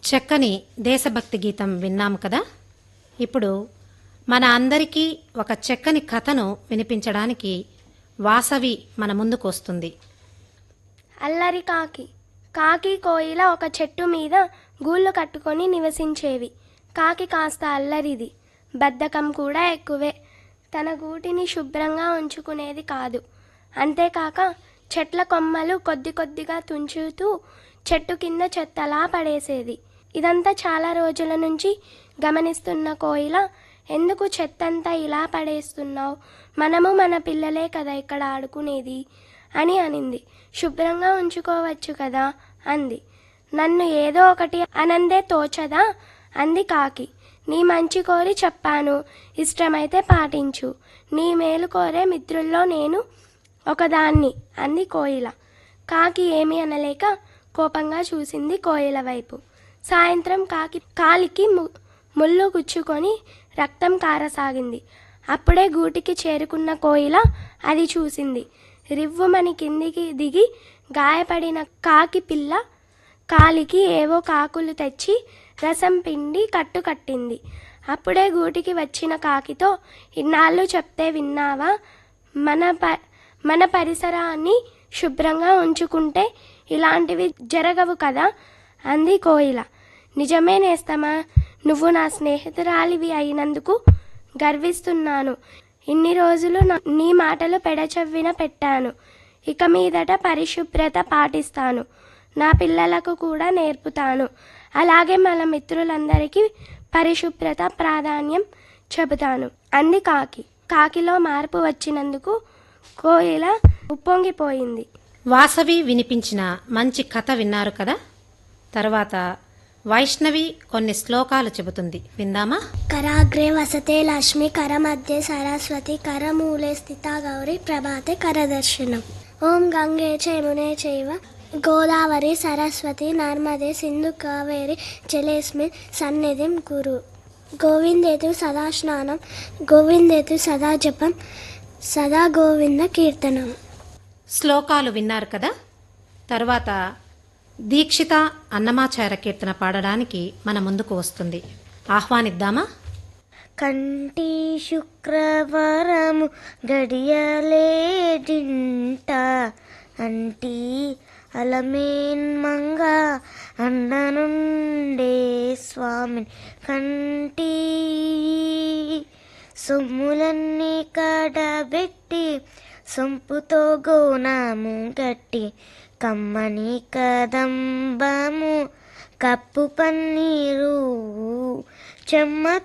చక్కని దేశభక్తి గీతం విన్నాము కదా ఇప్పుడు మన అందరికీ ఒక చక్కని కథను వినిపించడానికి వాసవి మన ముందుకు వస్తుంది అల్లరి కాకి కాకి కోయిల ఒక చెట్టు మీద గూళ్ళు కట్టుకొని నివసించేవి కాకి కాస్త అల్లరిది బద్ధకం కూడా ఎక్కువే తన గూటిని శుభ్రంగా ఉంచుకునేది కాదు అంతేకాక చెట్ల కొమ్మలు కొద్ది కొద్దిగా తుంచుతూ చెట్టు కింద చెత్తలా పడేసేది ఇదంతా చాలా రోజుల నుంచి గమనిస్తున్న కోయిల ఎందుకు చెత్తంతా ఇలా పడేస్తున్నావు మనము మన పిల్లలే కదా ఇక్కడ ఆడుకునేది అని అనింది శుభ్రంగా ఉంచుకోవచ్చు కదా అంది నన్ను ఏదో ఒకటి అనందే తోచదా అంది కాకి నీ మంచి కోరి చెప్పాను ఇష్టమైతే పాటించు నీ మేలు కోరే మిత్రుల్లో నేను ఒకదాన్ని అంది కోయిల కాకి ఏమీ అనలేక కోపంగా చూసింది కోయిల వైపు సాయంత్రం కాకి కాలికి ము- ముళ్ళు గుచ్చుకొని రక్తం కారసాగింది అప్పుడే గూటికి చేరుకున్న కోయిల అది చూసింది రివ్వుమని కిందికి దిగి గాయపడిన కాకి పిల్ల కాలికి ఏవో కాకులు తెచ్చి రసం పిండి కట్టు కట్టింది అప్పుడే గూటికి వచ్చిన కాకితో ఇన్నాళ్ళు చెప్తే విన్నావా మన ప మన పరిసరాన్ని శుభ్రంగా ఉంచుకుంటే ఇలాంటివి జరగవు కదా అంది కోయిల నిజమే నేస్తమా నువ్వు నా స్నేహితురాలివి అయినందుకు గర్విస్తున్నాను ఇన్ని రోజులు నా- నీ మాటలు పెడచెవ్విన పెట్టాను ఇక మీదట పరిశుభ్రత పాటిస్తాను నా పిల్లలకు కూడా నేర్పుతాను అలాగే మన మిత్రులందరికీ పరిశుభ్రత ప్రాధాన్యం చెబుతాను అంది కాకి కాకిలో మార్పు వచ్చినందుకు కోయిల ఉప్పొంగిపోయింది వాసవి వినిపించిన మంచి కథ విన్నారు కదా తర్వాత వైష్ణవి కొన్ని శ్లోకాలు చెబుతుంది విందామా कराग्रे वसते लक्ष्मी करमध्ये सरस्वती करमूले स्थिता गौरी प्रभाते करदर्शनम् ॐ गङ्गे च यमुने चैव गोदावरी सरस्वती नर्मदे सिन्धु कावेरि जलेऽस्मिन् सन्निधिं कुरु गोविन्देतु सदा स्नानं गोविन्देतु सदा जपं सदा गोविन्द कीर्तनम् శ్లోకాలు విన్నారు కదా తర్వాత దీక్షిత అన్నమాచార కీర్తన పాడడానికి మన ముందుకు వస్తుంది ఆహ్వానిద్దామా కంటి శుక్రవారము గడియలేడింట అంటి అలమేన్ మంగ అండనుండే స్వామిని కంటి సొమ్ములన్నీ కాడబెట్టి సొంపుతో గోనాము గట్టి కమ్మని కదంబము కప్పు పన్నీరు చెమ్మ